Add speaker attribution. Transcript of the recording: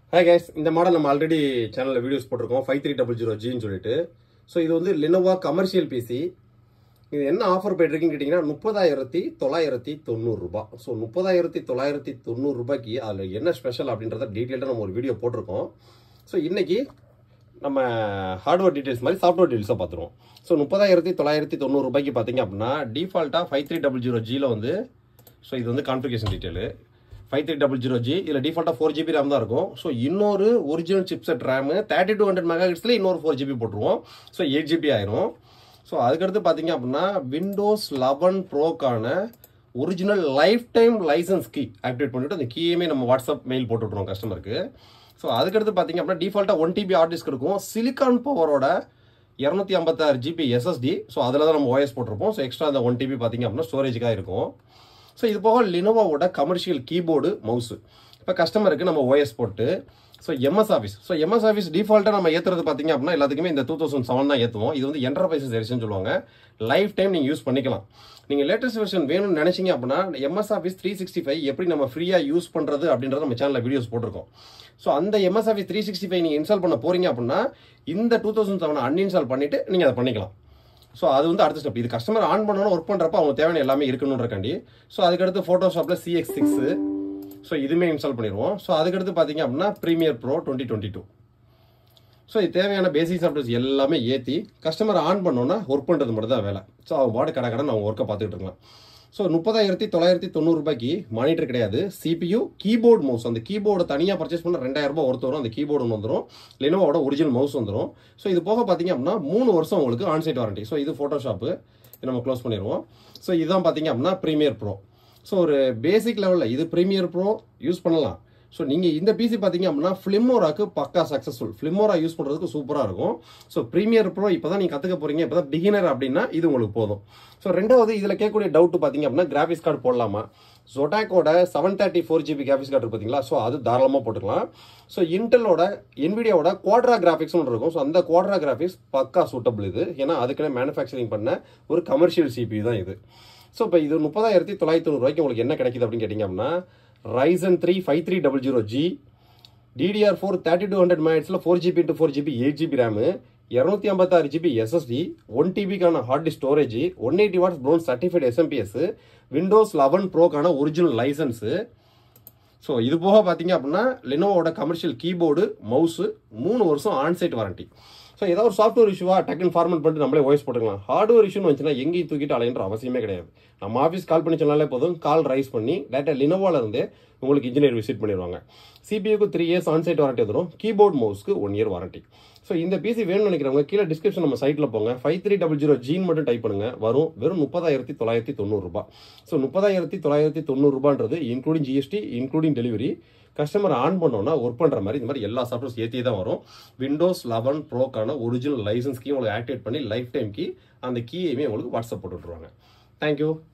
Speaker 1: hi guys இந்த model நம்ம already சேனலில் வீடியோஸ் போட்டிருக்கோம் ஃபைவ் த்ரீ டபுள் ஜீரோ ஜின்னு சொல்லிட்டு ஸோ இது வந்து லினோவா கமர்ஷியல் பிசி இது என்ன ஆஃபர் போயிட்டு இருக்குன்னு கேட்டிங்கன்னா முப்பதாயிரத்தி தொள்ளாயிரத்தி தொண்ணூறுரூபா ஸோ முப்பதாயிரத்தி தொள்ளாயிரத்தி தொண்ணூறுரூபாய்க்கு அதில் என்ன ஸ்பெஷல் அப்படின்றத டீட்டெயில்டாக நம்ம ஒரு வீடியோ போட்டிருக்கோம் ஸோ இன்னைக்கு நம்ம ஹார்ட்வேர் டீடைல்ஸ் மாதிரி சாஃப்ட்வேர் டீடைல்ஸாக பார்த்துருவோம் ஸோ முப்பதாயிரத்தி தொள்ளாயிரத்தி தொண்ணூறுபாய்க்கு பார்த்தீங்க அப்படின்னா டிஃபால்ட்டாக ஃபைவ் த்ரீ டபுள் ஜீரோ ஜியில் வந்து ஸோ இது வந்து configuration detail five three double zero G இதில் டிஃபால்ட்டாக ஃபோர் ஜிபி ரேம் தான் இருக்கும் ஸோ இன்னொரு original chipset RAM thirty two hundred mega ஹெட்ஸில் இன்னொரு ஃபோர் ஜிபி போட்டுருவோம் ஸோ எயிட் ஜிபி ஆயிரும் ஸோ அதுக்கடுத்து பார்த்தீங்க அப்படின்னா விண்டோஸ் லெவன் ப்ரோக்கான original lifetime license key activate பண்ணிட்டு அந்த கீயுமே நம்ம வாட்ஸ்அப் மெயில் போட்டு விட்ருவோம் கஸ்டமருக்கு ஸோ அதுக்கடுத்து பார்த்தீங்க அப்படின்னா டிஃபால்ட்டாக ஒன் டிபி ஹார்ட் டிஸ்க் இருக்கும் சிலிக்கான் பவரோட இரநூத்தி ஐம்பத்தாறு ஜிபி எஸ்எஸ்டி ஸோ அதில் தான் நம்ம ஓஎஸ் போட்டிருப்போம் ஸோ எக்ஸ்ட்ரா அந்த ஒன் டிபி பார்த்தீங்க அப்படின்னா ஸ்டோரேஜுக்காக இருக்கும் ஸோ இது போக லினோவாவோட கமர்ஷியல் கீபோர்டு மவுஸு இப்போ கஸ்டமருக்கு நம்ம ஓஎஸ் போட்டு so MS office so MS office டிஃபால்ட்டாக நம்ம ஏற்றுறது பார்த்தீங்க அப்படின்னா எல்லாத்துக்குமே இந்த டூ தௌசண்ட் செவன் தான் ஏற்றுவோம் இது வந்து என்டர்பிரைசஸ் எடிஷன் சொல்லுவாங்க லைஃப் டைம் நீங்கள் யூஸ் பண்ணிக்கலாம் நீங்கள் லேட்டஸ்ட் வெர்ஷன் வேணும்னு நினைச்சீங்க அப்படின்னா MS office three sixty five எப்படி நம்ம ஃப்ரீயாக யூஸ் பண்ணுறது அப்படின்றத நம்ம சேனலில் வீடியோஸ் போட்டிருக்கோம் ஸோ அந்த MS office three sixty five நீங்கள் இன்ஸ்டால் பண்ண போறீங்க அப்படின்னா இந்த டூ தௌசண்ட் செவன் அன்இன்ஸ்டால் பண்ணிட்டு நீங்கள் அதை பண்ணிக்கலாம் ஸோ அது வந்து அடுத்த ஸ்டெப் இது கஸ்டமர் ஆன் பண்ணணும் ஒர்க் பண்ணுறப்ப அவங்க தேவையான எல்லாமே இருக்கணுன்றக்காண்டி ஸோ அதுக்கடுத்து ஃபோட்டோஷாப்பில் சிஎக்ஸ் சிக்ஸு ஸோ இதுவுமே இன்ஸ்டால் பண்ணிடுவோம் ஸோ அதுக்கடுத்து பார்த்தீங்க அப்படின்னா Premiere Pro twenty twenty two so இது தேவையான பேசிக் சாஃப்ட்வேர்ஸ் எல்லாமே ஏற்றி கஸ்டமர் ஆன் பண்ணோன்னா ஒர்க் பண்ணுறது மட்டும் தான் வேலை ஸோ அவங்க பாடு கடை கடன் அவங்க ஒர்க்கை பார்த்துட்டு இருக்கலாம் ஸோ முப்பதாயிரத்தி தொள்ளாயிரத்தி தொண்ணூறுபாய்க்கு மானிட்டர் கிடையாது சிபியூ கீபோர்டு மவுஸ் அந்த கீபோர்டு தனியாக பர்ச்சேஸ் பண்ண ரெண்டாயிரம் ரூபாய் ஒருத்தர் வரும் அந்த கீபோர்டு ஒன்று வந்துடும் லெனோவோட ஒரிஜினல் மவுஸ் வந்துடும் ஸோ இது போக பார்த்தீங்க அப்படின்னா மூணு வருஷம் உங்களுக்கு ஆன்சைட் வாரண்டி ஸோ இது ஃபோட்டோஷாப்பு நம்ம க்ளோஸ் பண்ணிடுவோம் ஸோ இதுதான் பார்த்தீங்க அப்படின்னா ப்ரீமியர் ப்ரோ ஸோ ஒரு பேசிக் லெவலில் இது ப்ரீமியர் ப்ரோ யூஸ் பண்ணலாம் ஸோ நீங்கள் இந்த பிசி பார்த்தீங்க அப்படின்னா ஃப்ளிமோராக்கு பக்கா சக்ஸஸ்ஃபுல் ஃப்ளிமோரா யூஸ் பண்ணுறதுக்கு சூப்பராக இருக்கும் ஸோ ப்ரீமியர் ப்ரோ இப்போ தான் நீங்கள் கற்றுக்க போகிறீங்க இப்போ தான் பிகினர் அப்படின்னா இது உங்களுக்கு போதும் ஸோ ரெண்டாவது இதில் கேட்கக்கூடிய டவுட் பார்த்தீங்க அப்படின்னா கிராஃபிக்ஸ் கார்டு போடலாமா ஜொட்டாக்கோட seven thirty four GB graphics card பார்த்தீங்களா ஸோ அது தாராளமாக போட்டுக்கலாம் ஸோ இன்டெலோட என்விடியாவோட குவாட்ரா கிராஃபிக்ஸ் ஒன்று இருக்கும் ஸோ அந்த குவாட்ரா கிராஃபிக்ஸ் பக்கா சூட்டபிள் இது ஏன்னா அதுக்குன்னு மேனுஃபேக்சரிங் பண்ண ஒரு கமர்ஷியல் சிபி தான் இது ஸோ இப்போ இது முப்பதாயிரத்தி தொள்ளாயிரத்தி தொண்ணூறுவாய்க்கு உங்களுக்கு என்ன கிடைக்குது அப்படின்னு கேட்டிங்க அப்படின்னா Ryzen three five three double zero G DDR four thirty two hundred மேட்ஸில் four GB to four GB eight GB RAM இரநூத்தி ஐம்பத்தாறு ஜிபி எஸ்எஸ்டி ஒன் டிபிக்கான hard disk storage one eighty watts bronze certified SMPS Windows eleven ப்ரோக்கான original license so இது போக பார்த்தீங்க அப்படின்னா லெனோவோட commercial keyboard mouse மூணு வருஷம் ஆன்சைட் வாரண்டி ஸோ ஏதாவது ஒரு சாஃப்ட்வேர் இஷ்யூவா டக்குன்னு ஃபார்மேட் பண்ணிட்டு நம்மளே வாய்ஸ் போட்டுக்கலாம் ஹார்ட்வேர் இஷ்யூன்னு வந்துச்சுன்னா எங்கேயும் தூக்கிட்டு அலைன்ற அவசியமே கிடையாது நம்ம ஆஃபீஸ் கால் பண்ணி சொன்னாலே போதும் கால் ரைஸ் பண்ணி டேட்டா லினோவால இருந்தே உங்களுக்கு இன்ஜினியர் விசிட் பண்ணிடுவாங்க சிபியூக்கு த்ரீ இயர்ஸ் ஆன்சைட் வாரண்டி வந்துடும் கீபோர்ட் மவுஸ்க்கு ஒன் இயர் வாரண்டி ஸோ இந்த பிசி வேணும்னு நினைக்கிறவங்க கீழே டிஸ்கிரிப்ஷன் நம்ம சைட்டில் போங்க ஃபைவ் த்ரீ டபுள் ஜீரோ ஜீன் மட்டும் டைப் பண்ணுங்க வரும் வெறும் முப்பதாயிரத்தி தொள்ளாயிரத்தி தொண்ணூறுரூபா ஸோ முப்பதாயிரத்தி தொள்ளாயிரத்தி தொண்ணூறுரூபான்றது including GST including delivery customer on பண்ணோன்னா ஒர்க் பண்ணுற மாதிரி இந்த மாதிரி எல்லா சாஃப்ட்வேர்ஸ் ஏற்றி தான் வரும் விண்டோஸ் லெவன் ப்ரோக்கான ஒரிஜினல் லைசன்ஸ் கீ உங்களுக்கு ஆக்டிவேட் பண்ணி லைஃப் டைம் கீ அந்த கீயுமே உங்களுக்கு வாட்ஸ்அப் போட்டு விட்ருவாங்க தேங்க்யூ